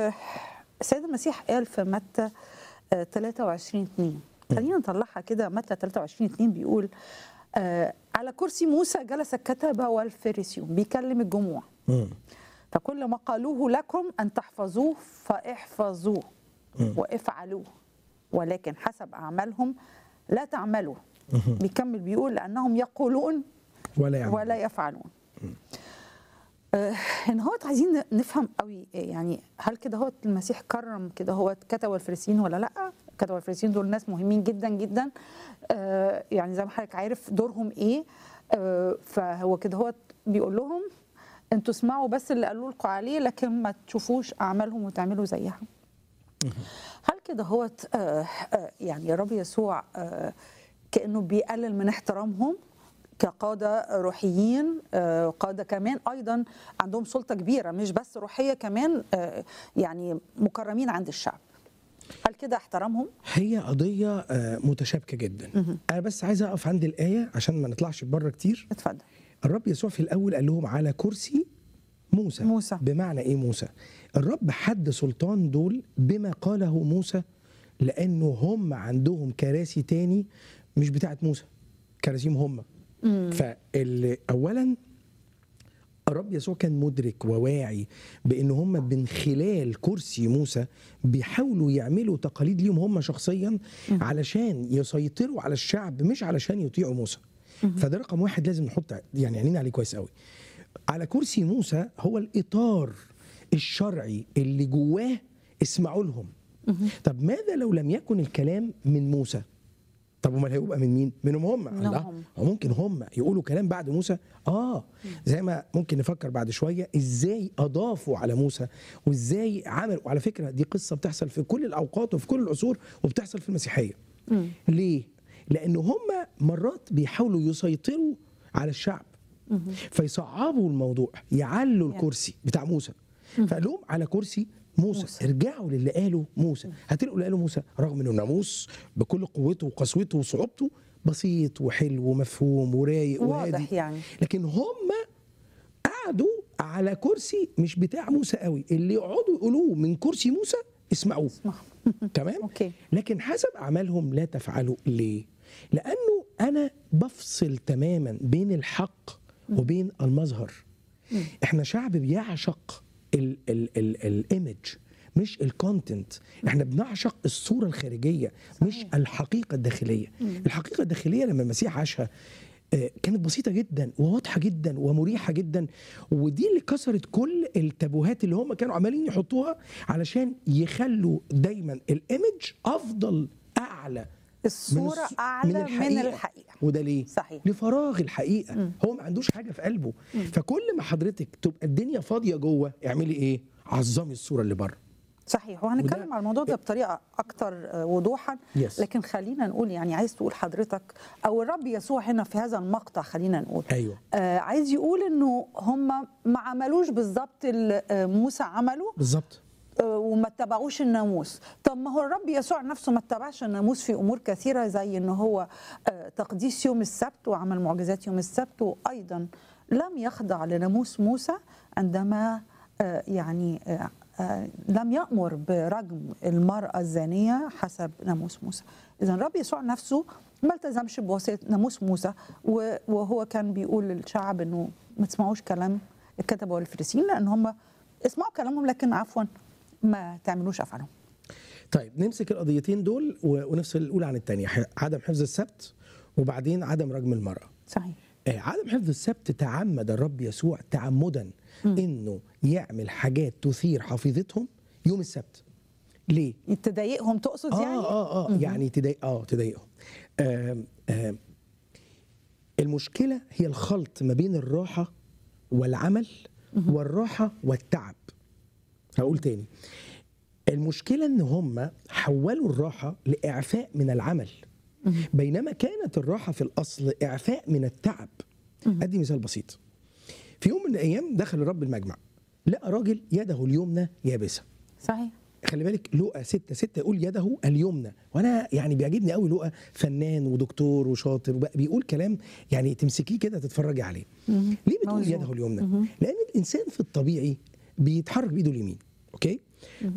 آه، السيد المسيح قال في متى آه، 23 2 خلينا نطلعها كده متى 23 2 بيقول آه، على كرسي موسى جلس الكتبة والفريسيون بيكلم الجموع مم. فكل ما قالوه لكم أن تحفظوه فاحفظوه وافعلوه ولكن حسب أعمالهم لا تعملوا بيكمل بيقول لأنهم يقولون ولا يعمل ولا يفعلون آه، ان هو عايزين نفهم قوي يعني هل كده هو المسيح كرم كده هو كتب الفريسيين ولا لا كتب الفريسيين دول ناس مهمين جدا جدا آه، يعني زي ما حضرتك عارف دورهم ايه آه، فهو كده هو بيقول لهم انتوا اسمعوا بس اللي قالوا لكم عليه لكن ما تشوفوش اعمالهم وتعملوا زيها هل كده هو يعني الرب يسوع آه، كانه بيقلل من احترامهم كقادة روحيين آه، قادة كمان أيضا عندهم سلطة كبيرة مش بس روحية كمان آه، يعني مكرمين عند الشعب هل كده احترامهم؟ هي قضية آه، متشابكة جدا أنا بس عايز أقف عند الآية عشان ما نطلعش بره كتير اتفضل الرب يسوع في الأول قال لهم على كرسي موسى موسى. بمعنى إيه موسى الرب حد سلطان دول بما قاله موسى لأنه هم عندهم كراسي تاني مش بتاعت موسى كراسيهم هم فاللي أولا الرب يسوع كان مدرك وواعي بان هم من خلال كرسي موسى بيحاولوا يعملوا تقاليد ليهم هم شخصيا علشان يسيطروا على الشعب مش علشان يطيعوا موسى فده رقم واحد لازم نحط يعني عينينا عليه كويس قوي على كرسي موسى هو الاطار الشرعي اللي جواه اسمعوا لهم طب ماذا لو لم يكن الكلام من موسى طب امال هيبقى من مين؟ منهم هم منهم الله. هم. هو ممكن هم يقولوا كلام بعد موسى اه زي ما ممكن نفكر بعد شويه ازاي اضافوا على موسى وازاي عملوا وعلى فكره دي قصه بتحصل في كل الاوقات وفي كل العصور وبتحصل في المسيحيه ليه لان هم مرات بيحاولوا يسيطروا على الشعب فيصعبوا الموضوع يعلوا الكرسي بتاع موسى فقال لهم على كرسي موسى. موسى. ارجعوا للي قاله موسى هتلقوا اللي قاله موسى رغم انه ناموس بكل قوته وقسوته وصعوبته بسيط وحلو ومفهوم ورايق وهادي واضح يعني لكن هم قعدوا على كرسي مش بتاع موسى قوي اللي يقعدوا يقولوه من كرسي موسى اسمعوه اسمع تمام اوكي لكن حسب اعمالهم لا تفعلوا ليه لانه انا بفصل تماما بين الحق وبين المظهر احنا شعب بيعشق الايمج مش الكونتنت احنا بنعشق الصوره الخارجيه مش الحقيقه الداخليه الحقيقه الداخليه لما المسيح عاشها آه، كانت بسيطه جدا وواضحه جدا ومريحه جدا ودي اللي كسرت كل التابوهات اللي هم كانوا عمالين يحطوها علشان يخلوا دايما الايمج افضل اعلى الصورة الص- أعلى من الحقيقة وده ليه؟ صحيح. لفراغ الحقيقه هو ما عندوش حاجه في قلبه فكل ما حضرتك تبقى الدنيا فاضيه جوه اعملي ايه؟ عظمي الصوره اللي بره صحيح وهنتكلم وده- على الموضوع ده بطريقه اكتر آه، وضوحا Yes. لكن خلينا نقول يعني عايز تقول حضرتك او الرب يسوع هنا في هذا المقطع خلينا نقول ايوه آه عايز يقول انه هم ما عملوش بالظبط اللي آه، موسى عمله بالظبط آه، وما اتبعوش الناموس طب ما هو الرب يسوع نفسه ما اتبعش الناموس في امور كثيره زي ان هو آه، تقديس يوم السبت وعمل معجزات يوم السبت وايضا لم يخضع لناموس موسى عندما آه، يعني آه، آه، لم يأمر برجم المرأة الزانية حسب ناموس موسى إذا الرب يسوع نفسه ما التزمش بوصية ناموس موسى و- وهو كان بيقول للشعب أنه ما تسمعوش كلام الكتبة والفريسيين لأن هم اسمعوا كلامهم لكن عفوا ما تعملوش أفعالهم طيب نمسك القضيتين دول و- ونفصل الاولى عن الثانيه عدم حفظ السبت وبعدين عدم رجم المراه صحيح آه، عدم حفظ السبت تعمد الرب يسوع تعمدا انه يعمل حاجات تثير حفيظتهم يوم السبت ليه تضايقهم تقصد اه يعني اه اه يعني تضايق اه تضايقهم آم آم المشكله هي الخلط ما بين الراحه والعمل والراحه والتعب هقول تاني المشكله ان هم حولوا الراحه لاعفاء من العمل بينما كانت الراحه في الاصل اعفاء من التعب ادي مثال بسيط في يوم من الايام دخل الرب المجمع لقى راجل يده اليمنى يابسه صحيح خلي بالك لقى ستة ستة يقول يده اليمنى وانا يعني بيعجبني قوي لقى فنان ودكتور وشاطر وبقى بيقول كلام يعني تمسكيه كده تتفرجي عليه ليه بتقول موزون. يده اليمنى لان الانسان في الطبيعي بيتحرك بايده اليمين اوكي